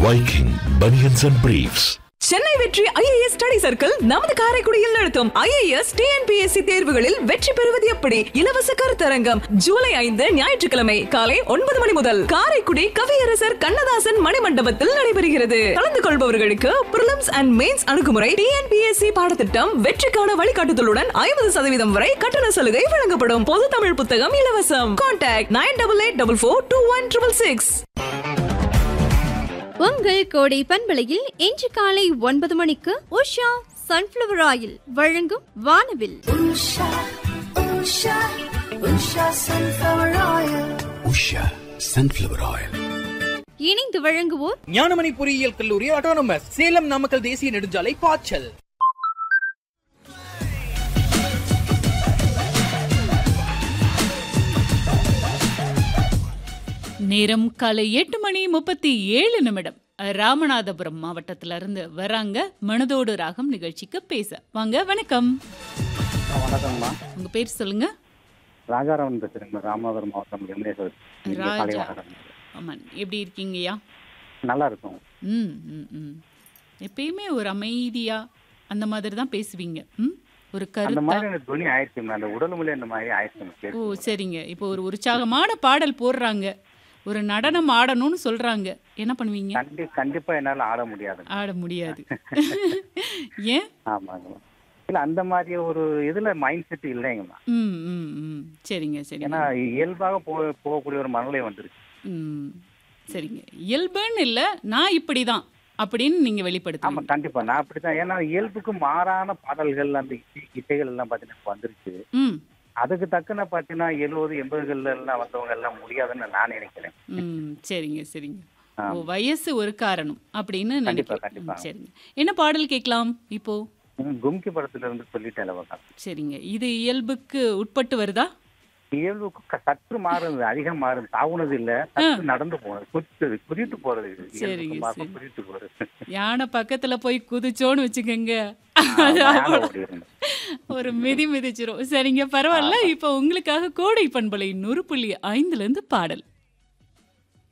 Viking Bunions and Briefs. Chennai வெற்றி IAS study circle நமது காரைக்குடியில் நடத்தும் ஐஏஎஸ் டிஎன்பிஎஸ்சி தேர்வுகளில் வெற்றி பெறுவது எப்படி இலவச கருத்தரங்கம் ஜூலை ஐந்து ஞாயிற்றுக்கிழமை காலை ஒன்பது மணி முதல் காரைக்குடி கவியரசர் கண்ணதாசன் மணிமண்டபத்தில் நடைபெறுகிறது கலந்து கொள்பவர்களுக்கு பிரிலிம்ஸ் அண்ட் மெயின்ஸ் அணுகுமுறை டிஎன்பிஎஸ்சி பாடத்திட்டம் வெற்றிக்கான வழிகாட்டுதலுடன் ஐம்பது சதவீதம் வரை கட்டண சலுகை வழங்கப்படும் பொது தமிழ் புத்தகம் இலவசம் contact nine double eight double four two one triple six உங்கள் கோடை பண்பலையில் இன்று காலை ஒன்பது மணிக்கு உஷா சன்ஃப்ளவர் ஆயில் வழங்கும் வானவில் Usha, Usha, Usha sunflower oil. Usha sunflower oil இணைந்து வழங்குவோர் ஞானமணி பொறியியல் கல்லூரி ஆட்டோனமஸ் சேலம் நாமக்கல் தேசிய நெடுஞ்சாலை பாய்ச்சல் நேரம் காலை எட்டு மணி முப்பத்தி ஏழு நிமிடம் ராமநாதபுரம் மாவட்டத்துல இருந்து வராங்க மனதோடு ராகம் நிகழ்ச்சிக்கு பேச வாங்க வணக்கம் வணக்கம்மா உங்க பேர் சொல்லுங்க ராஜாராமன் பேசுறேங்க ராமநாதபுரம் மாவட்டம் எம்ஏஸ்வர் காலை ராஜா வணக்கம் ஆமாம் எப்படி இருக்கீங்கய்யா நல்லா இருக்கும் ம் ம் ம் எப்பயுமே ஒரு அமைதியா அந்த மாதிரி தான் பேசுவீங்க ம் ஒரு அந்த கருத்தா மாதிரி எனக்கு துணி ஆயிடுச்சுங்க அந்த உடல் மொழி அந்த மாதிரி ஓ ஆயிடுச்சு சரிங்க இப்போ ஒரு உற்சாகமான பாடல் போடுறாங்க ஒரு நடனம் ஆடணும்னு சொல்றாங்க என்ன பண்ணுவீங்க கண்டி கண்டிப்பா என்னால ஆட முடியாது ஆட முடியாது ஏன் ஆமாங்க இல்ல அந்த மாதிரி ஒரு இதுல மைண்ட் செட் இல்லைங்கம்மா ம் ம் ம் சரிங்க சரிங்க ஏன்னா இயல்பாக போ போகக்கூடிய ஒரு மனநிலை வந்துருச்சு ம் சரிங்க இயல்புன்னு இல்லை நான் இப்படிதான் அப்படின்னு நீங்க ஆமா வெளிப்படுத்துவீங்க கண்டிப்பா நான் அப்படித்தான் ஏன்னா இயல்புக்கு மாறான பாடல்கள் அந்த இசை- இசைகள் எல்லாம் பாத்தீங்கன்னா இப்ப வந்துருச்சு ம் அதுக்கு தக்கன பாத்தீங்கன்னா எழுபது எண்பதுகள்ல எல்லாம் வந்தவங்க எல்லாம் முடியாதுன்னு நான் நினைக்கிறேன் ம் சரிங்க சரிங்க ஆ. ஓ வயசு ஒரு காரணம் அப்படின்னு கண்டிப்பா, நினைக்கிறேன் கண்டிப்பா. ம், சரிங்க என்ன பாடல் கேட்கலாம் இப்போ ம், கும்கி படத்துல இருந்து சொல்லிட்டேன் அளவுதான் சரிங்க இது இயல்புக்கு உட்பட்டு வருதா இயல்புக்கு க- சற்று மாறுது அதிகம் மாறுது தாவுனது இல்ல சற்று நடந்து போனது குதித்து குதித்து போறது இது. இயல்புக்கு சரிங்க, மாறாம சரி. குதித்து போறது யானை பக்கத்துல போய் குதிச்சோன்னு வச்சுக்கோங்க அது ஆமா, யானை அவ்வளவு- ஓடிரும். ஒரு மிதி மிதிச்சிரும் சரிங்க பரவாயில்ல இப்போ உங்களுக்காக கோடை பண்பலை நூறு புள்ளி ஐந்துல இருந்து பாடல்